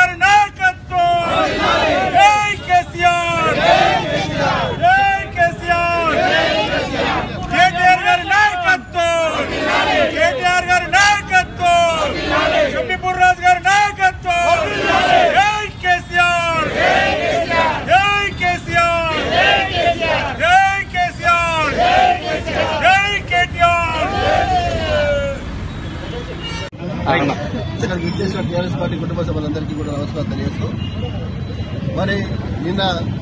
గారి నాయకత్వం జై కేసీఆర్ జై కేసీఆర్ కేటీఆర్ గారి నాయకత్వం కేటీఆర్ గారి నాయకత్వం షమ్మిపూర్ రాజు గారి నాయకత్వం జై కేసీఆర్ జై కేసీఆర్ జై కేసీఆర్ జై కేటీఆర్ ఇక్కడికి ఇచ్చేసిన టీఆర్ఎస్ పార్టీ కుటుంబ సభ్యులందరికీ కూడా నమస్కారం తెలియజేస్తూ మరి నిన్న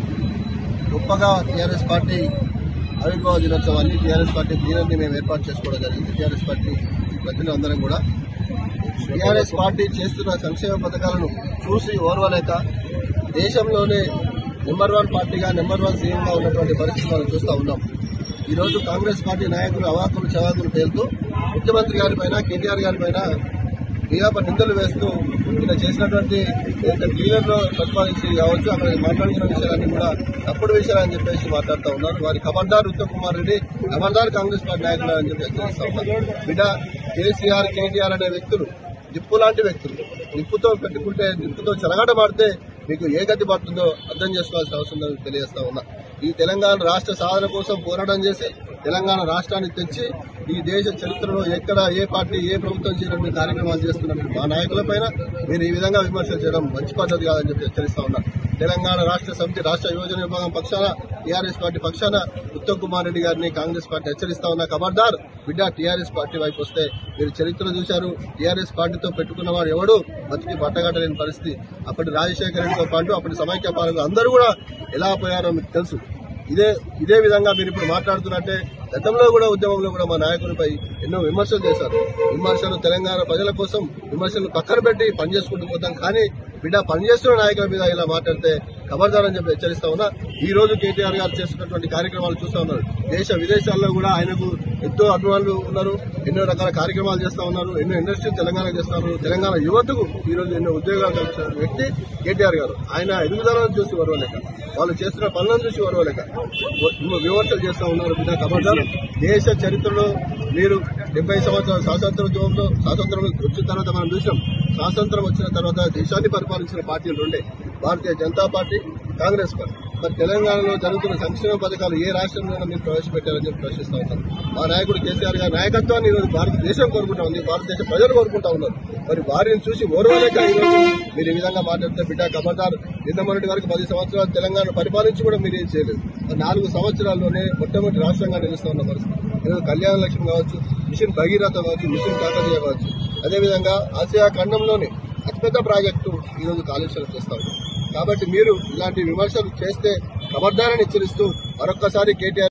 గొప్పగా టీఆర్ఎస్ పార్టీ ఆవిర్భావ దినోత్సవాన్ని టీఆర్ఎస్ పార్టీ ప్లీనర్ని మేము ఏర్పాటు చేసుకోవడం జరిగింది టీఆర్ఎస్ పార్టీ ప్రతినిధులందరం కూడా టీఆర్ఎస్ పార్టీ చేస్తున్న సంక్షేమ పథకాలను చూసి ఓర్వలేక దేశంలోనే నెంబర్ వన్ పార్టీగా నెంబర్ వన్ సీఎంగా ఉన్నటువంటి పరిస్థితి మనం చూస్తా ఉన్నాం ఈ రోజు కాంగ్రెస్ పార్టీ నాయకులు అవాకులు చవాకులు పేరుతూ ముఖ్యమంత్రి గారి పైన కేటీఆర్ గారి పైన మీరాప నిందలు వేస్తూ ఈయన చేసినటువంటి ఏదైతే క్లీనర్లో ప్రతిపాదించి కావచ్చు అక్కడ మాట్లాడుతున్న విషయాలన్నీ కూడా తప్పుడు విషయాలని చెప్పేసి మాట్లాడుతూ ఉన్నారు వారి ఖబర్దార్ ఉత్తమ్ కుమార్ రెడ్డి ఖబర్దార్ కాంగ్రెస్ పార్టీ నాయకులు అని చెప్పి హెచ్చరిస్తా ఉన్నారు బిడ్డ కేసీఆర్ కేటీఆర్ అనే వ్యక్తులు నిప్పు లాంటి వ్యక్తులు నిప్పుతో పెట్టుకుంటే నిప్పుతో చెలగాటమాడితే మీకు ఏ గతి పడుతుందో అర్థం చేసుకోవాల్సిన అవసరం ఉందని తెలియజేస్తా ఉన్నా ఈ తెలంగాణ రాష్ట్ర సాధన కోసం పోరాటం చేసి తెలంగాణ రాష్ట్రాన్ని తెచ్చి ఈ దేశ చరిత్రలో ఎక్కడ ఏ పార్టీ ఏ ప్రభుత్వం చేయడం కార్యక్రమాలు చేస్తున్న మా నాయకులపైన మీరు ఈ విధంగా విమర్శలు చేయడం మంచి పద్ధతి కాదని చెప్పి హెచ్చరిస్తా ఉన్నా తెలంగాణ రాష్ట్ర సమితి రాష్ట్ర యువజన విభాగం పక్షాన టీఆర్ఎస్ పార్టీ పక్షాన ఉత్తమ్ కుమార్ రెడ్డి గారిని కాంగ్రెస్ పార్టీ హెచ్చరిస్తా ఉన్న ఖబర్దార్ బిడ్డ టీఆర్ఎస్ పార్టీ వైపు వస్తే మీరు చరిత్ర చూశారు టీఆర్ఎస్ పార్టీతో పెట్టుకున్న వారు ఎవడు బతికి బట్టగట్టలేని పరిస్థితి అప్పటి రాజశేఖర రెడ్డితో పాటు అప్పటి సమైక్య పాలకులు అందరూ కూడా ఎలా పోయారో మీకు తెలుసు ఇదే ఇదే విధంగా మీరు ఇప్పుడు మాట్లాడుతున్నట్టే గతంలో కూడా ఉద్యమంలో కూడా మా నాయకులపై ఎన్నో విమర్శలు చేశారు విమర్శలు తెలంగాణ ప్రజల కోసం విమర్శలు పక్కన పెట్టి పనిచేసుకుంటూ పోతాం కానీ బిడ్డ పనిచేస్తున్న నాయకుల మీద ఇలా మాట్లాడితే ఖబర్దార్ అని చెప్పి హెచ్చరిస్తా ఉన్నా ఈ రోజు కేటీఆర్ గారు చేస్తున్నటువంటి కార్యక్రమాలు చూస్తా ఉన్నారు దేశ విదేశాల్లో కూడా ఆయనకు ఎంతో అభిమానులు ఉన్నారు ఎన్నో రకాల కార్యక్రమాలు చేస్తా ఉన్నారు ఎన్నో ఇండస్ట్రీలు తెలంగాణ చేస్తున్నారు తెలంగాణ యువతకు ఈ రోజు ఎన్నో ఉద్యోగాలు కల్పించిన వ్యక్తి కేటీఆర్ గారు ఆయన ఎదుగుదలను చూసి వరవలేక వాళ్ళు చేస్తున్న పనులను చూసి వరవలేక విమర్శలు చేస్తా ఉన్నారు బిడ్డ ఖబర్దార్ దేశ చరిత్రలో మీరు డెబ్బై సంవత్సరాల స్వాతంత్రోద్యమంలో స్వాతంత్రం వచ్చిన తర్వాత మనం చూసాం స్వాతంత్రం వచ్చిన తర్వాత దేశాన్ని పరిపాలించిన పార్టీలు రెండే భారతీయ జనతా పార్టీ కాంగ్రెస్ పార్టీ మరి తెలంగాణలో జరుగుతున్న సంక్షేమ పథకాలు ఏ రాష్ట్రంలో మీరు ప్రవేశపెట్టారని చెప్పి ప్రశ్నిస్తా ఉంటాం మా నాయకుడు కేసీఆర్ గారి నాయకత్వాన్ని ఈరోజు భారతదేశం కోరుకుంటా ఉంది భారతదేశ ప్రజలు కోరుకుంటా ఉన్నారు మరి వారిని చూసి ఓర్వలేక ఈరోజు మీరు ఈ విధంగా మాట్లాడితే బిడ్డ ఖబర్దార్ నిన్న మొన్నటి వరకు పది సంవత్సరాలు తెలంగాణ పరిపాలించి కూడా మీరు ఏం చేయలేదు మరి నాలుగు సంవత్సరాల్లోనే మొట్టమొదటి రాష్ట్రంగా నిలుస్తా ఉన్న పరిస్థితి ఈరోజు కళ్యాణ లక్ష్మి కావచ్చు మిషన్ భగీరథ కావచ్చు మిషన్ కాకతీయ కావచ్చు అదేవిధంగా ఆసియా ఖండంలోనే అతిపెద్ద ప్రాజెక్టు ఈరోజు కాళేశ్వరం చేస్తా ఉన్నారు కాబట్టి మీరు ఇలాంటి విమర్శలు చేస్తే ఖబర్దారని హెచ్చరిస్తూ మరొక్కసారి కేటీఆర్